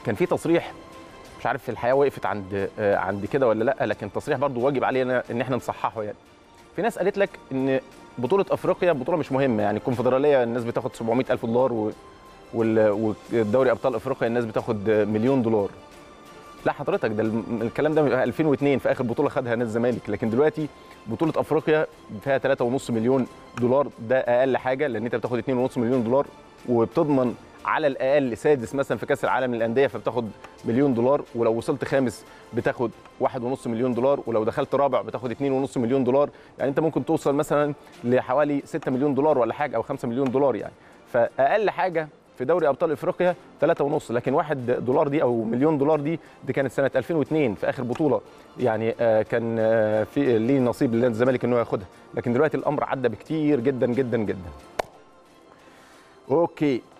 كان في تصريح مش عارف الحياه وقفت عند آه، عند كده ولا لا لكن تصريح برضو واجب علينا ان احنا نصححه يعني في ناس قالت لك ان بطوله افريقيا بطوله مش مهمه يعني الكونفدراليه الناس بتاخد 700 الف دولار و... وال- والدوري ابطال افريقيا الناس بتاخد مليون دولار لا حضرتك ده الم- الكلام ده من 2002 في اخر بطوله خدها نادي الزمالك لكن دلوقتي بطوله افريقيا فيها 3.5 مليون دولار ده اقل حاجه لان انت بتاخد 2.5 مليون دولار وبتضمن على الاقل سادس مثلا في كاس العالم للانديه فبتاخد مليون دولار ولو وصلت خامس بتاخد 1.5 مليون دولار ولو دخلت رابع بتاخد 2.5 مليون دولار يعني انت ممكن توصل مثلا لحوالي 6 مليون دولار ولا حاجه او 5 مليون دولار يعني فاقل حاجه في دوري ابطال افريقيا 3.5 لكن 1 دولار دي او مليون دولار دي دي كانت سنه 2002 في اخر بطوله يعني آه، كان آه، في ليه نصيب لنادي الزمالك ان هو ياخدها لكن دلوقتي الامر عدى بكتير جدا جدا جدا اوكي